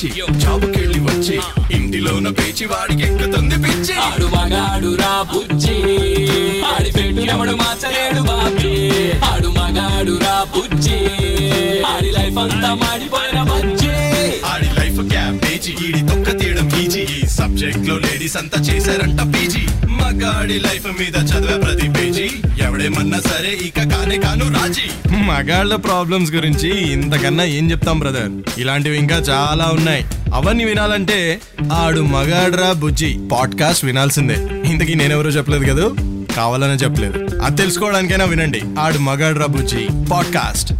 పిచ్చి జాబుకెళ్ళి వచ్చి ఇంటిలోన పేచి వాడికి ఎక్కుతుంది పిచ్చి ఆడు మగాడు రా బుజ్జి ఆడి పెట్టు ఎవడు మార్చలేడు బాబీ ఆడు మగాడు రా బుజ్జి ఆడి లైఫ్ అంతా మాడిపోయిన బజ్జి ఆడి లైఫ్ క్యాబేజీ ఈడి తొక్క తీయడం ఈజీ ఈ సబ్జెక్ట్ లో లేడీస్ అంతా చేశారంట పీజీ మగాడి లైఫ్ మీద చదివే ప్రతి పేజీ ఎవడేమన్నా సరే ఇక కానే కాను రాజీ మగాళ్ళ ప్రాబ్లమ్స్ గురించి ఇంతకన్నా ఏం చెప్తాం బ్రదర్ ఇలాంటివి ఇంకా చాలా ఉన్నాయి అవన్నీ వినాలంటే ఆడు మగాడ్రా బుజ్జి పాడ్కాస్ట్ వినాల్సిందే ఇంతకీ నేనెవరో చెప్పలేదు కదా కావాలనే చెప్పలేదు అది తెలుసుకోవడానికైనా వినండి ఆడు మగాడ్రా బుజ్జి పాడ్కాస్ట్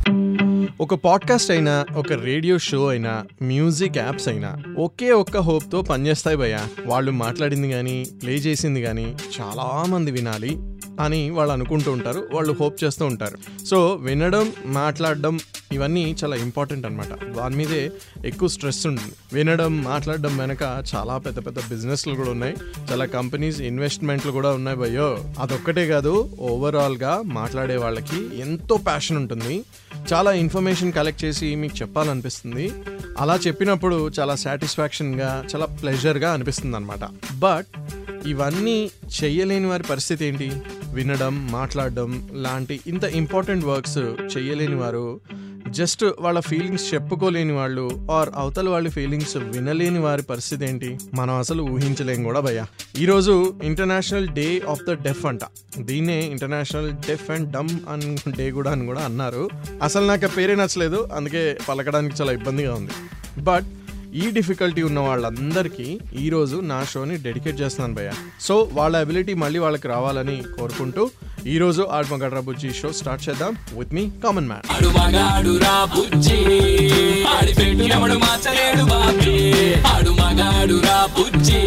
ఒక పాడ్కాస్ట్ అయినా ఒక రేడియో షో అయినా మ్యూజిక్ యాప్స్ అయినా ఒకే ఒక్క హోప్తో పనిచేస్తాయి భయ్య వాళ్ళు మాట్లాడింది కానీ ప్లే చేసింది కానీ చాలా మంది వినాలి అని వాళ్ళు అనుకుంటూ ఉంటారు వాళ్ళు హోప్ చేస్తూ ఉంటారు సో వినడం మాట్లాడడం ఇవన్నీ చాలా ఇంపార్టెంట్ అనమాట దాని మీదే ఎక్కువ స్ట్రెస్ ఉంటుంది వినడం మాట్లాడడం వెనక చాలా పెద్ద పెద్ద బిజినెస్లు కూడా ఉన్నాయి చాలా కంపెనీస్ ఇన్వెస్ట్మెంట్లు కూడా ఉన్నాయి భయ్యో అదొక్కటే కాదు ఓవరాల్గా మాట్లాడే వాళ్ళకి ఎంతో ప్యాషన్ ఉంటుంది చాలా ఇన్ఫర్మేషన్ కలెక్ట్ చేసి మీకు చెప్పాలనిపిస్తుంది అలా చెప్పినప్పుడు చాలా సాటిస్ఫాక్షన్గా చాలా ప్లెజర్గా అనిపిస్తుంది అనమాట బట్ ఇవన్నీ చెయ్యలేని వారి పరిస్థితి ఏంటి వినడం మాట్లాడడం లాంటి ఇంత ఇంపార్టెంట్ వర్క్స్ చెయ్యలేని వారు జస్ట్ వాళ్ళ ఫీలింగ్స్ చెప్పుకోలేని వాళ్ళు ఆర్ అవతల వాళ్ళ ఫీలింగ్స్ వినలేని వారి పరిస్థితి ఏంటి మనం అసలు ఊహించలేం కూడా భయ్య ఈరోజు international day of the deaf అంట దీన్నే ఇంటర్నేషనల్ డెఫ్ అండ్ డమ్ అన్ డే కూడా అని కూడా అన్నారు అసలు నాకు ఆ పేరే నచ్చలేదు అందుకే పలకడానికి చాలా ఇబ్బందిగా ఉంది బట్ ఈ డిఫికల్టీ ఉన్న వాళ్ళందరికీ ఈరోజు నా షోని డెడికేట్ చేస్తున్నాను భయ్య సో వాళ్ళ అబిలిటీ మళ్ళీ వాళ్ళకి రావాలని కోరుకుంటూ ఈరోజు ఆత్మగడ్ర బుజ్జి షో స్టార్ట్ చేద్దాం విత్ మీ కామన్ మ్యాన్ ఆడు మగాడు రా బుజ్జి ఆడి పెట్టు ఎవడు మార్చలేడు బాబీ ఆడు మగాడు రా బుజ్జి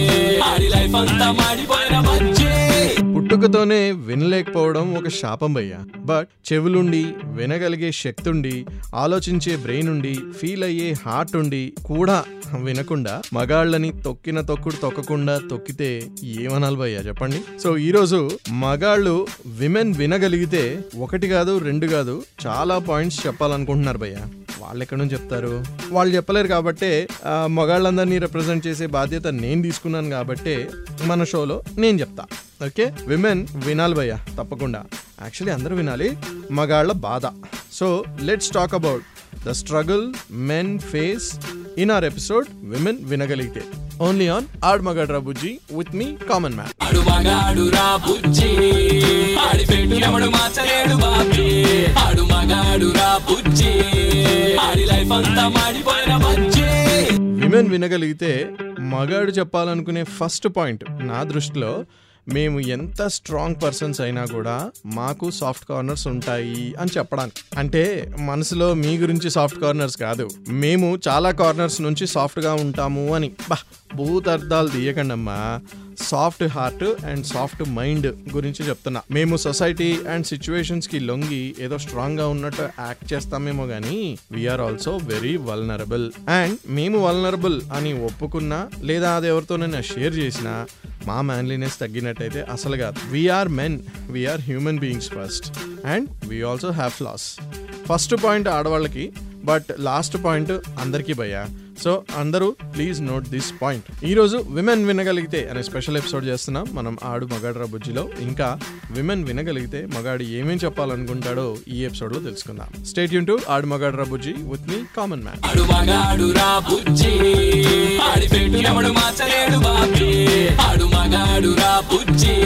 ఆడి లైఫ్ అంతా మాడిపోయిన బజ్జి పుట్టుకతోనే వినలేకపోవడం ఒక శాపం భయ్య బట్ చెవులుండి వినగలిగే శక్తి ఉండి ఆలోచించే బ్రెయిన్ ఉండి ఫీల్ అయ్యే హార్ట్ ఉండి కూడా వినకుండా మగాళ్ళని తొక్కిన తొక్కుడు తొక్కకుండా తొక్కితే ఏమనాలి భయ్య చెప్పండి సో ఈరోజు మగాళ్ళు విమెన్ వినగలిగితే ఒకటి కాదు రెండు కాదు చాలా పాయింట్స్ చెప్పాలనుకుంటున్నారు భయ్య వాళ్ళు ఎక్కడి నుంచి చెప్తారు వాళ్ళు చెప్పలేరు కాబట్టే ఆ, మగాళ్ళందరినీ రిప్రజెంట్ చేసే బాధ్యత నేను తీసుకున్నాను కాబట్టే మన షోలో నేను చెప్తా ఓకే విమెన్ వినాలి భయ్య తప్పకుండా యాక్చువల్లీ అందరూ వినాలి మగాళ్ళ బాధ so let's talk about the struggle men face in our episode women వినగలిగితే ఓన్లీ ఆన్ ఆడ్ మగాడ్రా బుజ్జి విత్ మీ కామన్ మ్యాన్ ఆడు మగాడు రా బుజ్జి ఆడి పెట్టు ఎవడు మార్చలేడు బాబీ ఆడు మగాడు రా బుజ్జి ఆడి లైఫ్ అంతా మాడిపోయిన బజ్జి విమెన్ వినగలిగితే మగాడు చెప్పాలనుకునే ఫస్ట్ పాయింట్ నా దృష్టిలో మేము ఎంత స్ట్రాంగ్ పర్సన్స్ అయినా కూడా మాకు సాఫ్ట్ కార్నర్స్ ఉంటాయి అని చెప్పడానికి అంటే మనసులో మీ గురించి సాఫ్ట్ కార్నర్స్ కాదు మేము చాలా కార్నర్స్ నుంచి సాఫ్ట్గా ఉంటాము అని బా భూతార్థాలు తీయకండి అమ్మా soft heart and soft mind గురించి చెప్తున్నా మేము సొసైటీ అండ్ సిచ్యువేషన్స్ కి లొంగి ఏదో స్ట్రాంగ్ గా ఉన్నట్టు యాక్ట్ చేస్తామేమో గానీ we're also very vulnerable and మేము వల్నరబుల్ అని ఒప్పుకున్నా లేదా అది ఎవరితోనైనా షేర్ చేసినా మా మ్యాన్లీనెస్ తగ్గినట్టయితే అసలు కాదు we're men we're human beings first and we also have flaws first point ఆడవాళ్ళకి బట్ లాస్ట్ పాయింట్ అందరికీ భయ్యా సో అందరూ ప్లీజ్ నోట్ దిస్ పాయింట్ ఈరోజు విమెన్ వినగలిగితే అనే స్పెషల్ ఎపిసోడ్ చేస్తున్నాం మనం ఆడు మగాడ్రా బుజ్జిలో ఇంకా విమెన్ వినగలిగితే మగాడు ఏమేం చెప్పాలనుకుంటాడో ఈ ఎపిసోడ్ లో తెలుసుకుందాం స్టేట్ యూన్ టు ఆడు మగాడ్రా బుజ్జి విత్ మీ కామన్ మ్యాన్ ఆడు మగాడు రా బుజ్జి ఆడి పెట్టు ఎవడు మార్చలేడు బాబీ ఆడు మగాడు రా బుజ్జి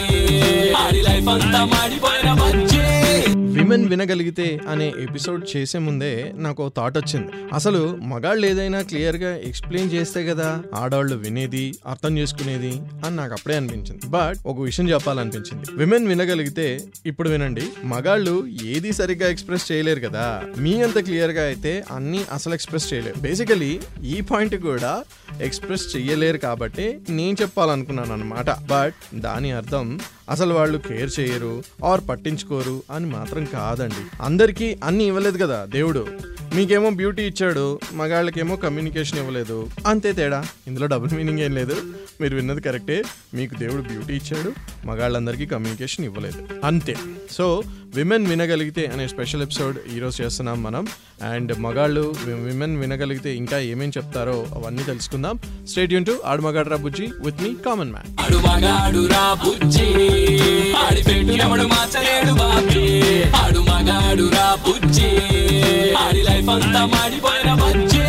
ఆడి లైఫ్ అంతా మాడిపోయిన బజ్జి విమెన్ వినగలిగితే అనే ఎపిసోడ్ చేసే ముందే నాకు థాట్ వచ్చింది అసలు మగాళ్ళు ఏదైనా క్లియర్ గా ఎక్స్ప్లెయిన్ చేస్తే కదా ఆడవాళ్ళు వినేది అర్థం చేసుకునేది అని నాకు అప్పుడే అనిపించింది బట్ ఒక విషయం చెప్పాలనిపించింది విమెన్ వినగలిగితే ఇప్పుడు వినండి మగాళ్ళు ఏది సరిగ్గా ఎక్స్ప్రెస్ చేయలేరు కదా మీ అంత క్లియర్ గా అయితే అన్ని అసలు ఎక్స్ప్రెస్ చేయలేరు బేసికలీ ఈ పాయింట్ కూడా ఎక్స్ప్రెస్ చెయ్యలేరు కాబట్టి నేను చెప్పాలనుకున్నాను అనమాట బట్ దాని అర్థం అసలు వాళ్ళు కేర్ చేయరు ఆర్ పట్టించుకోరు అని మాత్రం కాదండి అందరికీ అన్ని ఇవ్వలేదు కదా దేవుడు మీకేమో బ్యూటీ ఇచ్చాడు మగాళ్ళకేమో కమ్యూనికేషన్ ఇవ్వలేదు అంతే తేడా ఇందులో డబుల్ మీనింగ్ ఏం లేదు మీరు విన్నది కరెక్టే మీకు దేవుడు బ్యూటీ ఇచ్చాడు మగాళ్ళందరికీ కమ్యూనికేషన్ ఇవ్వలేదు అంతే సో విమెన్ వినగలిగితే అనే స్పెషల్ ఎపిసోడ్ ఈరోజు చేస్తున్నాం మనం అండ్ మగాళ్ళు విమెన్ వినగలిగితే ఇంకా ఏమేం చెప్తారో అవన్నీ తెలుసుకుందాం స్టేట్ యూన్ టు ఆడు మగాడ్రా బుజ్జి విత్ మీ కామన్ మ్యాన్ ఆడు మగాడు రా బుజ్జి ఆడి పెట్టు ఎవడు మార్చలేడు బాబీ ఆడు మగాడు రా బుజ్జి ఆడి లైఫ్ అంతా మాడిపోయిన బజ్జి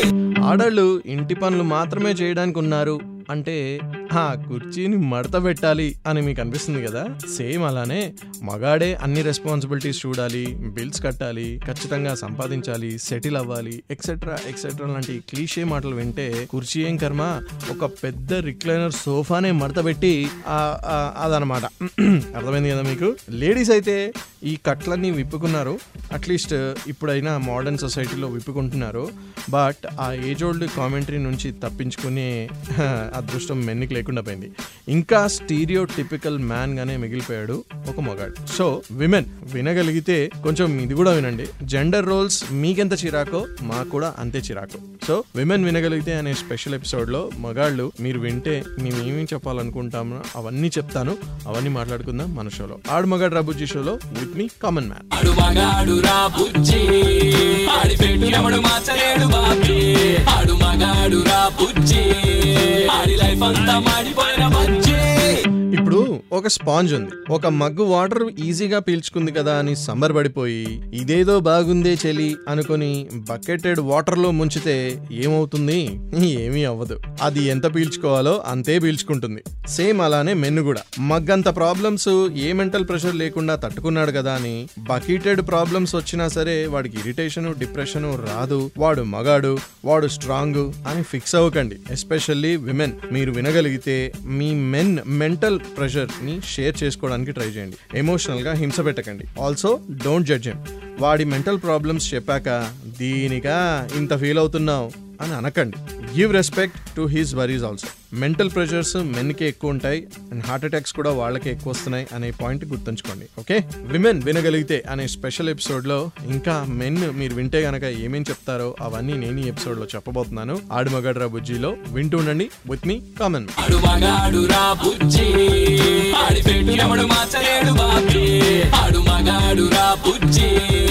ఆడళ్ళు ఇంటి పనులు మాత్రమే చేయడానికి ఉన్నారు అంటే ఆ కుర్చీని మడత పెట్టాలి అని మీకు అనిపిస్తుంది కదా సేమ్ అలానే మగాడే అన్ని రెస్పాన్సిబిలిటీస్ చూడాలి బిల్స్ కట్టాలి ఖచ్చితంగా సంపాదించాలి సెటిల్ అవ్వాలి ఎక్సెట్రా ఎక్సెట్రా లాంటి క్లీషే మాటలు వింటే కుర్చీ ఏం కర్మ ఒక పెద్ద రిక్లైనర్ సోఫానే మడత పెట్టి ఆ, ఆ, అదనమాట అర్థమైంది కదా మీకు లేడీస్ అయితే ఈ కట్లన్నీ విప్పుకున్నారు అట్లీస్ట్ ఇప్పుడైనా మోడర్న్ సొసైటీలో విప్పుకుంటున్నారు బట్ ఆ ఏజ్ ఓల్డ్ కామెంటరీ నుంచి తప్పించుకునే అదృష్టం మెన్నికి లేకుండా పోయింది ఇంకా స్టీరియో టిపికల్ మ్యాన్ గానే మిగిలిపోయాడు ఒక మగాడు సో విమెన్ వినగలిగితే కొంచెం ఇది కూడా వినండి జెండర్ రోల్స్ మీకెంత చిరాకో మాకు కూడా అంతే చిరాకు సో విమెన్ వినగలిగితే అనే స్పెషల్ ఎపిసోడ్ లో మగాళ్ళు మీరు వింటే మేము ఏమేమి చెప్పాలనుకుంటామో అవన్నీ చెప్తాను అవన్నీ మాట్లాడుకుందాం మన షోలో ఆడు మగాడు రాబుజ్జి షోలో విత్ మీ కామన్ మ్యాన్ ఆడు మగాడు రా బుజ్జి ఆడి పెట్టు ఎవడు మార్చలేడు బాబీ ఆడు మగాడు రా బుజ్జి ఆడి లైఫ్ అంతా మాడిపోయిన బజ్జి ఇప్పుడు ఒక స్పాంజ్ ఉంది ఒక మగ్గు వాటర్ ఈజీగా పీల్చుకుంది కదా అని సంబరపడిపోయి ఇదేదో బాగుందే చెలి అనుకొని బకెటెడ్ వాటర్ లో ముంచితే ఏమవుతుంది ఏమీ అవ్వదు అది ఎంత పీల్చుకోవాలో అంతే పీల్చుకుంటుంది సేమ్ అలానే మెన్ను కూడా మగ్గంత ప్రాబ్లమ్స్ ఏ మెంటల్ ప్రెషర్ లేకుండా తట్టుకున్నాడు కదా అని బకెటెడ్ ప్రాబ్లమ్స్ వచ్చినా సరే వాడికి ఇరిటేషన్ డిప్రెషన్ రాదు వాడు మగాడు వాడు స్ట్రాంగ్ అని ఫిక్స్ అవ్వకండి ఎస్పెషల్లీ విమెన్ మీరు వినగలిగితే మీ మెన్ మెంటల్ ప్రెషర్ ని షేర్ చేసుకోవడానికి ట్రై చేయండి ఎమోషనల్ గా హింస పెట్టకండి ఆల్సో డోంట్ జడ్జ్ హిమ్ వాడి మెంటల్ ప్రాబ్లమ్స్ చెప్పాక దీనికా ఇంత ఫీల్ అవుతున్నావు అని అనకండి give respect to his worries also mental pressures మెన్కి ఎక్కువ ఉంటాయి అండ్ హార్ట్ అటాక్స్ కూడా వాళ్ళకే ఎక్కువ వస్తున్నాయి అనే పాయింట్ గుర్తుంచుకోండి ఓకే విమెన్ వినగలిగితే అనే స్పెషల్ ఎపిసోడ్ లో ఇంకా మెన్ మీరు వింటే గనక ఏమేం చెప్తారో అవన్నీ నేను ఈ ఎపిసోడ్ లో చెప్పబోతున్నాను ఆడు మగడ్రా బుజ్జిలో వింటూ ఉండండి విత్ మీ కామన్ ఆడు మగాడు రా బుజ్జి ఆడి పెట్టు ఎవడు మార్చలేడు బాబీ ఆడు మగాడు రా బుజ్జి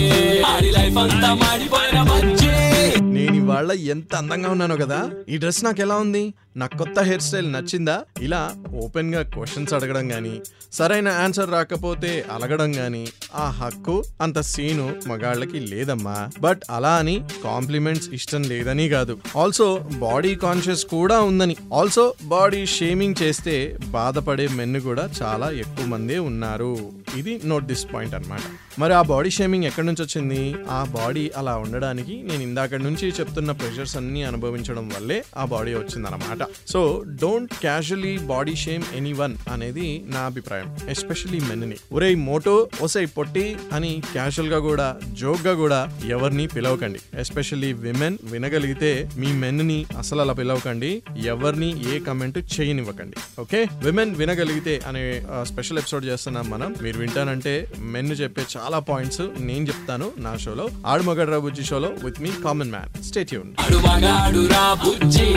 ఆడి లైఫ్ అంతా మాడిపోయిన బజ్జి నేను ఇవాళ ఎంత అందంగా ఉన్నానో కదా ఈ డ్రెస్ నాకు ఎలా ఉంది నా కొత్త హెయిర్ స్టైల్ నచ్చిందా ఇలా ఓపెన్ గా క్వశ్చన్స్ అడగడం గాని సరైన ఆన్సర్ రాకపోతే అలగడం గాని ఆ హక్కు అంత సీను మగాళ్ళకి లేదమ్మా బట్ అలా అని కాంప్లిమెంట్స్ ఇష్టం లేదని కాదు ఆల్సో బాడీ కాన్షియస్ కూడా ఉందని ఆల్సో బాడీ షేమింగ్ చేస్తే బాధపడే మెన్ను కూడా చాలా ఎక్కువ మందే ఉన్నారు ఇది నోట్ దిస్ పాయింట్ అన్నమాట మరి ఆ బాడీ షేమింగ్ ఎక్కడి నుంచి వచ్చింది ఆ బాడీ అలా ఉండడానికి నేను ఇందాక నుంచి చెప్తున్న ప్రెషర్స్ అన్ని అనుభవించడం వల్లే ఆ బాడీ వచ్చిందన్నమాట so don't casually body shame anyone అనేది నా అభిప్రాయం ఎస్పెషల్లీ మెన్ని ఒరే మోటో ఒసై పొట్టి అని క్యాజువల్ గా కూడా జోక్ గా కూడా ఎవరిని పిలవకండి ఎస్పెషల్లీ విమెన్ వినగలిగితే మీ మెన్ని అసలు అలా పిలవకండి ఎవరిని ఏ కమెంట్ చేయనివ్వకండి ఓకే విమెన్ వినగలిగితే అనే స్పెషల్ ఎపిసోడ్ చేస్తున్నాం మనం మీరు వింటానంటే మెన్ చెప్పే చాలా పాయింట్స్ నేను చెప్తాను నా షోలో ఆడు మగడ్రా బుజ్జి షోలో విత్ మీ కామన్ మ్యాన్ స్టే ట్యూన్ ఆడు మగాడు రా బుజ్జి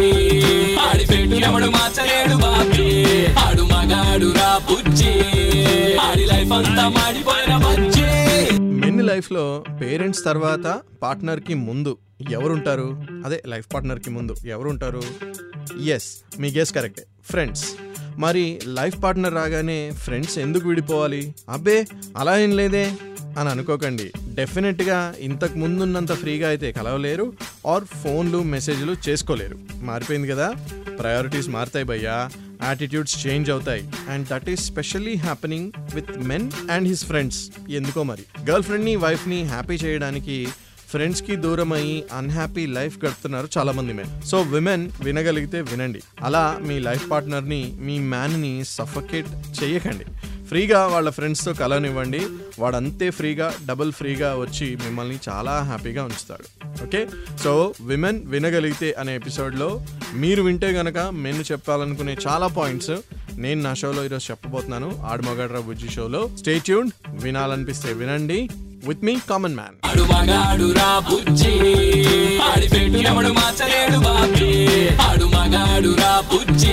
ఆడి పెట్టు ఎవడు మార్చలేడు బాబీ ఆడు మగాడు రా బుజ్జి ఆడి లైఫ్ అంతా మాడిపోయిన బజ్జి మెన్ లైఫ్ లో పేరెంట్స్ తర్వాత పార్ట్నర్ కి ముందు ఎవరుంటారు అదే లైఫ్ పార్ట్నర్ కి ముందు ఎవరుంటారు ఎస్ మీ గెస్ కరెక్టే ఫ్రెండ్స్ మరి లైఫ్ పార్ట్నర్ రాగానే ఫ్రెండ్స్ ఎందుకు విడిపోవాలి అబ్బే అలా ఏం లేదే అని అనుకోకండి డెఫినెట్గా ఇంతకు ముందున్నంత ఫ్రీగా అయితే కలవలేరు ఆర్ ఫోన్లు మెసేజ్లు చేసుకోలేరు మారిపోయింది కదా ప్రయారిటీస్ మారుతాయి భయ్యా యాటిట్యూడ్స్ చేంజ్ అవుతాయి and that is especially happening with men and his friends ఎందుకో మరి గర్ల్ ఫ్రెండ్ని వైఫ్ని హ్యాపీ చేయడానికి ఫ్రెండ్స్ కి దూరం అయ్యి అన్హ్యాపీ లైఫ్ గడుపుతున్నారు చాలా మంది మెన్ సో విమెన్ వినగలిగితే వినండి అలా మీ లైఫ్ పార్ట్నర్ ని మీ మ్యాన్ ని సఫకేట్ చేయకండి ఫ్రీగా వాళ్ళ ఫ్రెండ్స్తో కలవనివ్వండి వాడంతే ఫ్రీగా డబుల్ ఫ్రీగా వచ్చి మిమ్మల్ని చాలా హ్యాపీగా ఉంచుతాడు ఓకే సో విమెన్ వినగలిగితే అనే ఎపిసోడ్లో మీరు వింటే గనక మెన్ను చెప్పాలనుకునే చాలా పాయింట్స్ నేను నా షోలో ఈరోజు చెప్పబోతున్నాను ఆడు మగాడ్రా బుజ్జి షోలో స్టే ట్యూన్ వినాలనిపిస్తే వినండి విత్ మీ కామన్ మ్యాన్ ఆడు మగాడు రా బుజ్జి ఆడి పెట్టు ఎవడు మార్చలేడు బాబీ ఆడు మగాడు రా బుజ్జి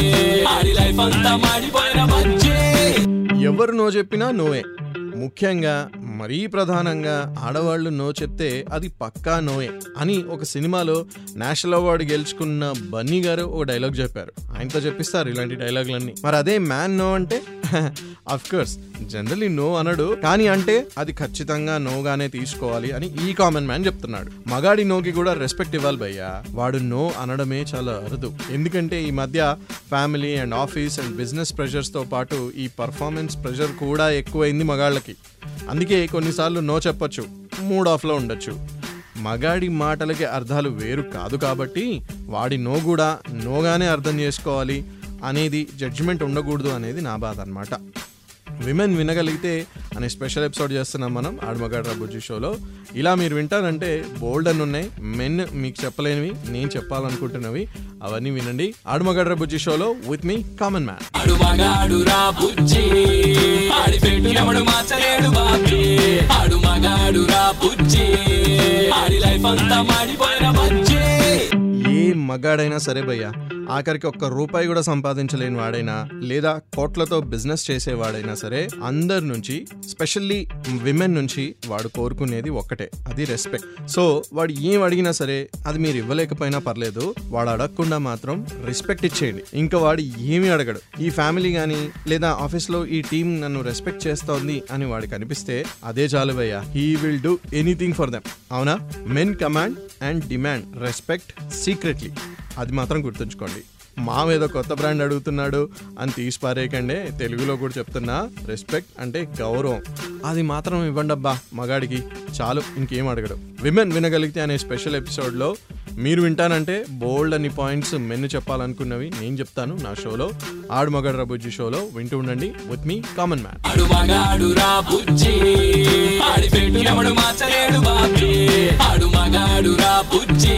ఆడి లైఫ్ అంతా మాడిపోయిన బజ్జి ఎవరు నో చెప్పినా నోవే ముఖ్యంగా మరీ ప్రధానంగా ఆడవాళ్ళు నో చెప్తే అది పక్కా నోయే అని ఒక సినిమాలో నేషనల్ అవార్డు గెలుచుకున్న బన్నీ గారు ఒక డైలాగ్ చెప్పారు ఆయనతో చెప్పిస్తారు ఇలాంటి డైలాగులన్నీ మరి అదే మ్యాన్ నో అంటే అఫ్ కోర్స్ జనరలీ నో అనడు కానీ అంటే అది ఖచ్చితంగా నోగానే తీసుకోవాలి అని ఈ కామన్ మ్యాన్ చెప్తున్నాడు మగాడి నోకి కూడా రెస్పెక్ట్ ఇవ్వాలి భయ్యా వాడు నో అనడమే చాలా అరుదు ఎందుకంటే ఈ మధ్య family and office and business ప్రెషర్స్తో పాటు ఈ పర్ఫార్మెన్స్ ప్రెషర్ కూడా ఎక్కువైంది మగాళ్ళకి అందుకే కొన్నిసార్లు నో చెప్పొచ్చు మూడ్ ఆఫ్లో ఉండొచ్చు మగాడి మాటలకి అర్థాలు వేరు కాదు కాబట్టి వాడి నో కూడా నోగానే అర్థం చేసుకోవాలి అనేది జడ్జిమెంట్ ఉండకూడదు అనేది నా బాధ అనమాట విమెన్ వినగలిగితే అనే స్పెషల్ ఎపిసోడ్ చేస్తున్నాం మనం ఆడమగాడ్ర బుజ్జి షోలో ఇలా మీరు వింటారంటే బోల్డ్ అని ఉన్నాయి మెన్ మీకు చెప్పలేనివి నేను చెప్పాలనుకుంటున్నవి అవన్నీ వినండి ఆడమగాడ్ర బుజ్జి షోలో విత్ మీ కామన్ మ్యాన్ ఆడు మగాడు రా బుజ్జి ఆడి పెట్టు ఎవడు మార్చలేడు బాబీ ఆడు మగాడు రా బుజ్జి ఆడి లైఫ్ అంతా మాడిపోయిన బజ్జి ఏ మగాడైనా సరే భయ్యా ఆఖరికి ఒక్క రూపాయి కూడా సంపాదించలేని వాడైనా లేదా కోట్లతో బిజినెస్ చేసేవాడైనా సరే అందరి నుంచి స్పెషల్లీ విమెన్ నుంచి వాడు కోరుకునేది ఒక్కటే అది రెస్పెక్ట్ సో వాడు ఏం అడిగినా సరే అది మీరు ఇవ్వలేకపోయినా పర్లేదు వాడు అడగకుండా మాత్రం రెస్పెక్ట్ ఇచ్చేయండి ఇంకా వాడు ఏమీ అడగడు ఈ ఫ్యామిలీ కానీ లేదా ఆఫీస్లో ఈ టీం నన్ను రెస్పెక్ట్ చేస్తోంది అని వాడికి అనిపిస్తే అదే చాలు భయ్యా he will do anything for them అవునా men command and demand respect secretly అది మాత్రం గుర్తుంచుకోండి మామ ఏదో కొత్త బ్రాండ్ అడుగుతున్నాడు అని తీసి పారేయకండి తెలుగులో కూడా చెప్తున్నా రెస్పెక్ట్ అంటే గౌరవం అది మాత్రం ఇవ్వండి అబ్బా మగాడికి చాలు ఇంకేం అడగడు విమెన్ వినగలిగితే అనే స్పెషల్ ఎపిసోడ్లో మీరు వింటానంటే బోల్డ్ అని పాయింట్స్ మెన్ను చెప్పాలనుకున్నవి నేను చెప్తాను నా షోలో ఆడు మగడు రబుజ్జి షోలో వింటూ ఉండండి విత్ మీ కామన్ మ్యాన్ ఆడు మగాడు రా బుజ్జి ఆడి పెట్టు ఎవడు మార్చలేడు బాబీ ఆడు మగాడు రా బుజ్జి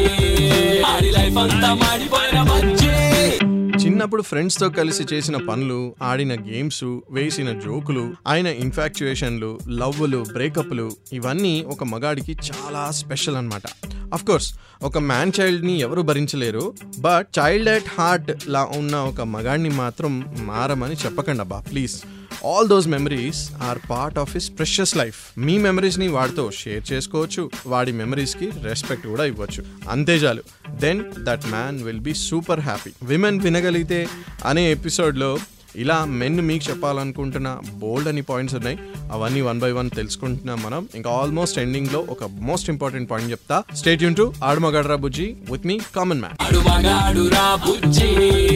ఆడి లైఫ్ అంతా మాడిపోయిన బజ్జి చిన్నప్పుడు ఫ్రెండ్స్ తో కలిసి చేసిన పనులు ఆడిన గేమ్స్ వేసిన జోకులు ఆయన ఇన్ఫాక్చుయేషన్లు లవ్వులు బ్రేకప్లు ఇవన్నీ ఒక మగాడికి చాలా స్పెషల్ అన్నమాట అఫ్ కోర్స్ ఒక మ్యాన్ చైల్డ్ ని ఎవరు భరించలేరు బట్ చైల్డ్ అట్ హార్ట్ లా ఉన్న ఒక మగాడిని మాత్రం మారమని చెప్పకండి అబ్బా please all those memories are part of his precious life మీ మెమరీస్ ని వాడితో షేర్ చేసుకోవచ్చు వాడి మెమరీస్ కి రెస్పెక్ట్ కూడా ఇవ్వచ్చు అంతే చాలు then that man will be super happy women వినగలిగితే అనే ఎపిసోడ్లో ఇలా మెన్ మీకు చెప్పాలనుకుంటున్న బోల్డ్ అని పాయింట్స్ ఉన్నాయి అవన్నీ వన్ బై వన్ తెలుసుకుంటున్నాం మనం ఇంకా ఆల్మోస్ట్ ఎండింగ్ లో ఒక మోస్ట్ ఇంపార్టెంట్ పాయింట్ చెప్తా స్టేట్ యూన్ టు ఆడమగడ్రా బుజ్జి విత్ మీ కామన్ మ్యాన్ ఆడు మగాడు రా బుజ్జి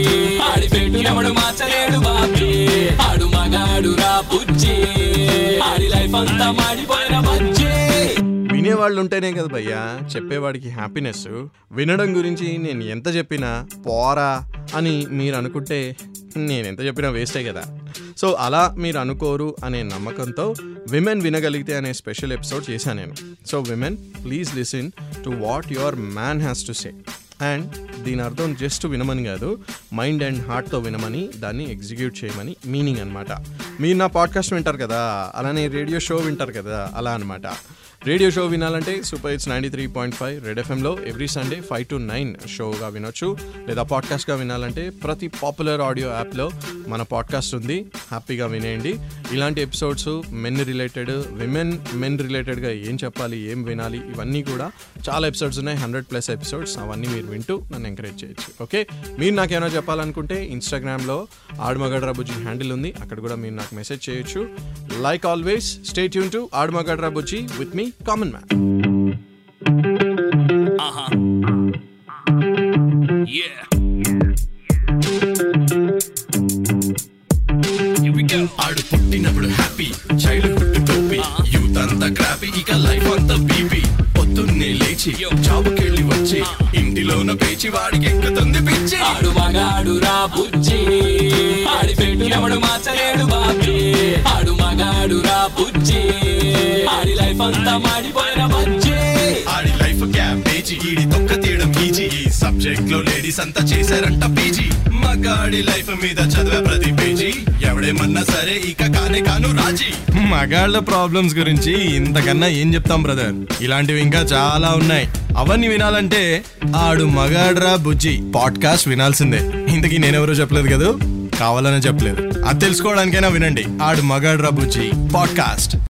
ఆడి పెట్టు ఎవడు మార్చలేడు బాబీ ఆడు మగాడు రా బుజ్జి ఆడి లైఫ్ అంతా మాడిపోయిన బజ్జి వినేవాళ్ళు ఉంటేనే కదా భయ్యా చెప్పేవాడికి హ్యాపీనెస్ వినడం గురించి నేను ఎంత చెప్పినా పోరా అని మీరు అనుకుంటే నేను ఎంత చెప్పినా వేస్టే కదా సో అలా మీరు అనుకోరు అనే నమ్మకంతో విమెన్ వినగలిగితే అనే స్పెషల్ ఎపిసోడ్ చేశాను నేను so women please listen to what your man has to say and దీని అర్థం జస్ట్ వినమని కాదు మైండ్ అండ్ హార్ట్తో వినమని దాన్ని ఎగ్జిక్యూట్ చేయమని మీనింగ్ అనమాట మీరు నా పాడ్కాస్ట్ వింటారు కదా అలానే రేడియో షో వింటారు కదా అలా అనమాట రేడియో షో వినాలంటే super it's ninety three point five red ఎఫ్ఎంలో every Sunday five to nine షోగా వినొచ్చు లేదా పాడ్కాస్ట్గా వినాలంటే ప్రతి పాపులర్ ఆడియో యాప్లో మన పాడ్కాస్ట్ ఉంది హ్యాపీగా వినేయండి ఇలాంటి episodes men related women men రిలేటెడ్గా ఏం చెప్పాలి ఏం వినాలి ఇవన్నీ కూడా చాలా ఎపిసోడ్స్ ఉన్నాయి హండ్రెడ్ ప్లస్ ఎపిసోడ్స్ అవన్నీ మీరు వింటూ నన్ను ఎంకరేజ్ చేయొచ్చు ఓకే మీరు నాకేమైనా చెప్పాలనుకుంటే ఇన్స్టాగ్రామ్లో ఆడమగడ్రా బుజ్జి హ్యాండిల్ ఉంది అక్కడ కూడా మీరు నాకు మెసేజ్ చేయొచ్చు like always stay tuned to ఆడమగడ్రా బుజ్జి విత్ మీ common man Yeah. Here we go. ఆడు పుట్టినప్పుడు హ్యాపీ చైల్డ్హుడ్ టోపీ యూత్ అంతా క్రాపీ ఇక లైఫ్ అంతా బీపీ పొద్దున్నే లేచి జాబుకెళ్ళి వచ్చి ఇంటిలోన పేచి వాడికి ఎక్కుతుంది పిచ్చి ఆడు మగాడు రా బుజ్జి ఆడి పెట్టు ఎవడు మార్చలేడు బాబీ ఆడు మగాడు రా బుజ్జి ఆడి లైఫ్ అంతా మాడిపోయిన బజ్జి ఆడి లైఫ్ క్యాబేజీ ఈడి తొక్క తీయడం ఈజీ ఈ సబ్జెక్ట్ లో లేడీస్ అంతా చేశారంట పీజీ మగాడి లైఫ్ మీద చదివే ప్రతి పేజీ ఎవడేమన్నా సరే ఇక కానే కాను రాజీ మగాళ్ళ ప్రాబ్లమ్స్ గురించి ఇంతకన్నా ఏం చెప్తాం బ్రదర్ ఇలాంటివి ఇంకా చాలా ఉన్నాయి అవన్నీ వినాలంటే ఆడు మగాడ్రా బుజ్జి పాడ్కాస్ట్ వినాల్సిందే ఇంతకీ నేనెవరో చెప్పలేదు కదా కావాలనే చెప్పలేదు అది తెలుసుకోవడానికైనా వినండి ఆడు మగాడ్రా బుజ్జి పాడ్కాస్ట్